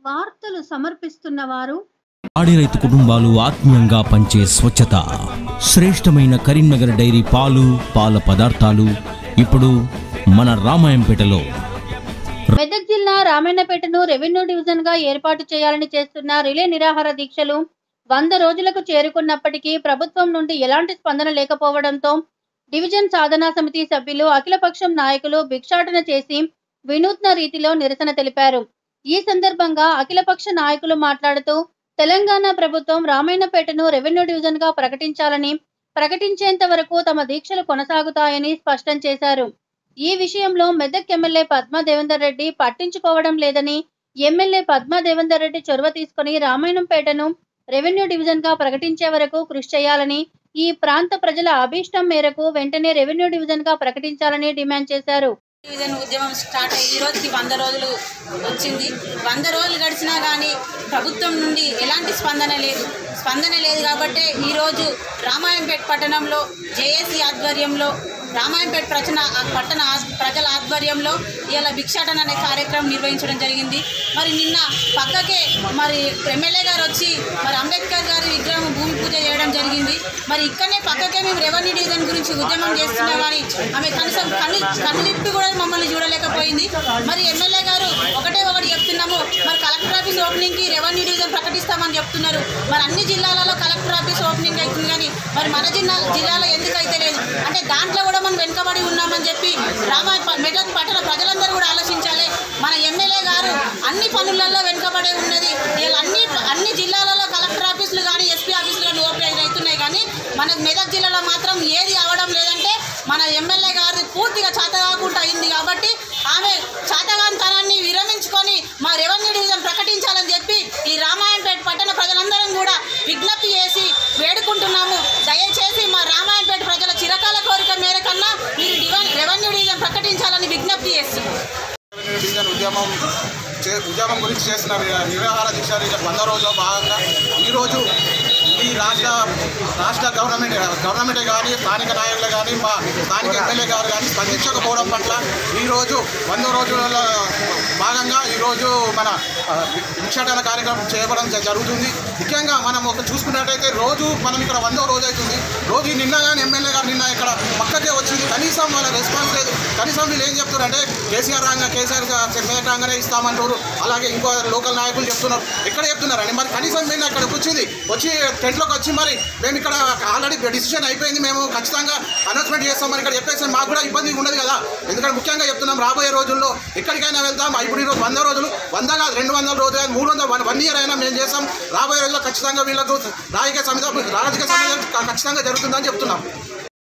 వార్తలు సమర్పిస్తున్న వారు పాడి రైతు కుటుంబాలు ఆత్మీయంగా పంచే స్వచ్ఛత శ్రేష్టమైన కరీంనగర్ డైరీ పాలు పాల పదార్థాలు ఇప్పుడు మన రామాయంపేటలో మెదక్ జిల్లా రామాయణపేటను రెవెన్యూ డివిజన్ గా ఏర్పాటు చేయాలని చేస్తున్న రిలే నిరాహార దీక్షలు వంద రోజులకు చేరుకున్నప్పటికీ ప్రభుత్వం నుండి ఎలాంటి స్పందన లేకపోవడంతో డివిజన్ సాధనా సమితి సభ్యులు అఖిలపక్షం నాయకులు భిక్షాటన చేసి వినూత్న రీతిలో నిరసన తెలిపారు ఈ సందర్భంగా అఖిలపక్ష నాయకులు మాట్లాడుతూ తెలంగాణ ప్రభుత్వం రామాయణపేటను రెవెన్యూ డివిజన్ గా ప్రకటించాలని ప్రకటించేంత వరకు తమ దీక్షలు కొనసాగుతాయని స్పష్టం చేశారు ఈ విషయంలో మెదక్ ఎమ్మెల్యే పద్మా దేవేందర్ రెడ్డి పట్టించుకోవడం లేదని ఎమ్మెల్యే పద్మా దేవేందర్ రెడ్డి చొరవ తీసుకుని రామాయణంపేటను రెవెన్యూ డివిజన్ గా ప్రకటించే వరకు కృషి చేయాలని ఈ ప్రాంత ప్రజల అభీష్టం మేరకు వెంటనే రెవెన్యూ డివిజన్ గా ప్రకటించాలని డిమాండ్ చేశారు డివిజన్ ఉద్యమం స్టార్ట్ అయ్యి ఈ రోజుకి వంద రోజులు వచ్చింది వంద రోజులు గడిచినా కానీ ప్రభుత్వం నుండి ఎలాంటి స్పందన లేదు స్పందన లేదు కాబట్టే ఈరోజు రామాయంపేట పట్టణంలో జేఏసీ ఆధ్వర్యంలో రామాయంపేట ప్రచన పట్టణ ఆ- ప్రజల ఆధ్వర్యంలో ఇలా భిక్షాటన అనే కార్యక్రమం నిర్వహించడం జరిగింది మరి నిన్న పక్కకే మరి ఎమ్మెల్యే గారు వచ్చి మరి అంబేద్కర్ గారి విగ్రహం భూమి పూజ చేయడం జరిగింది మరి ఇక్కడనే పక్కకే మేము రెవెన్యూ డివిజన్ గురించి ఉద్యమం చేస్తున్నాం కానీ ఆమె కనీసం కన్ను కన్ను తిప్పి కూడా మమ్మల్ని చూడలేకపోయింది మరి ఎమ్మెల్యే గారు ఒకటే ఒకటి చెప్తున్నాము మరి కలెక్టర్ ఆఫీస్ ఓపెనింగ్ కి రెవెన్యూ డివిజన్ ప్రకటిస్తామని చెప్తున్నారు మరి అన్ని జిల్లాలలో కలెక్టర్ ఆఫీస్ ఓపెనింగ్ అవుతుంది కానీ మరి మన జిల్లా జిల్లాలో ఎందుకు అయితే లేదు అంటే దాంట్లో కూడా మనం వెనుకబడి ఉన్నామని చెప్పి రామ మెదక్ పట్టణ ప్రజలందరూ కూడా ఆలోచించాలి మన ఎమ్మెల్యే గారు అన్ని పనులలో వెనుకబడే ఉన్నది వీళ్ళు అన్ని అన్ని జిల్లాలలో కలెక్టర్ ఆఫీసులు కానీ ఎస్పీ ఆఫీసులు కానీ ఓపెన్ అవుతున్నాయి కానీ మన మెదక్ జిల్లాలో మాత్రం ఏది అవడం లేదంటే మన ఎమ్మెల్యే గారి పూర్తిగా చేత కాకుండా అయింది కాబట్టి ఆమె చేతగాంతనాన్ని విరమించుకొని మా రెవెన్యూ డివిజన్ ప్రకటించాలని చెప్పి ఈ రామాయణపేట పట్టణ ప్రజలందరం కూడా విజ్ఞప్తి చేసి వేడుకుంటున్నాము దయచేసి మా రామాయణపేట ప్రజల చిరకాల కోరిక మేరకన్నా మీరు డివన్ రెవెన్యూ డివిజన్ ప్రకటించాలని విజ్ఞప్తి చేస్తున్నాం రెవెన్యూ డివిజన్ ఉద్యమం చే ఉద్యమం గురించి చేసిన ని- నిరాహార దీక్ష రీజ- వంద రోజుల్లో భాగంగా ఈరోజు ఈ రాష్ట్ర రాష్ట్ర గవర్నమెంట్ గవర్నమెంటే కానీ స్థానిక నాయకులు కానీ మా స్థానిక ఎమ్మెల్యే గారు కానీ స్పందించకపోవడం పట్ల ఈరోజు వంద రోజులలో భాగంగా ఈరోజు మన ఆ, భిక్షాటన కార్యక్రమం చేయడం జ- జరుగుతుంది ముఖ్యంగా మనం ఒక చూసుకున్నట్టయితే రోజు మనం ఇక్కడ వందో రోజు అవుతుంది రోజు ఈ నిన్న కానీ ఎమ్మెల్యే గారు నిన్న ఇక్కడ పక్కకే వచ్చింది కనీసం వాళ్ళ రెస్పాన్స్ లేదు కనీసం వీళ్ళు ఏం చెప్తున్నారు అంటే కేసీఆర్ రాగా కేసీఆర్ మేట రాగానే ఇస్తామంటారు అలాగే ఇంకో లోకల్ నాయకులు చెప్తున్నారు ఎక్కడ చెప్తున్నారండి మరి కనీసం మేము ఇక్కడికి వచ్చింది వచ్చి టెంట్లోకి వచ్చి మరి మేము ఇక్కడ ఆల్రెడీ డిసిషన్ అయిపోయింది మేము ఖచ్చితంగా అనౌన్స్మెంట్ చేస్తామని ఇక్కడ చెప్పేసి మాకు కూడా ఇబ్బంది ఉండదు కదా ఎందుకంటే ముఖ్యంగా చెప్తున్నాం రాబోయే రోజుల్లో ఎక్కడికైనా వెళ్తాం ఇప్పుడు ఈరోజు వంద రోజులు వంద కాదు రెండు వందల రోజులు కాదు మూడు వందల వన్ వన్ ఇయర్ అయినా మేము చేస్తాం రాబోయే రోజుల్లో ఖచ్చితంగా వీళ్ళకు రాజకీయ సమితి రాజకీయ సమితి ఖచ్చితంగా జరుగుతుందని చెప్తున్నాం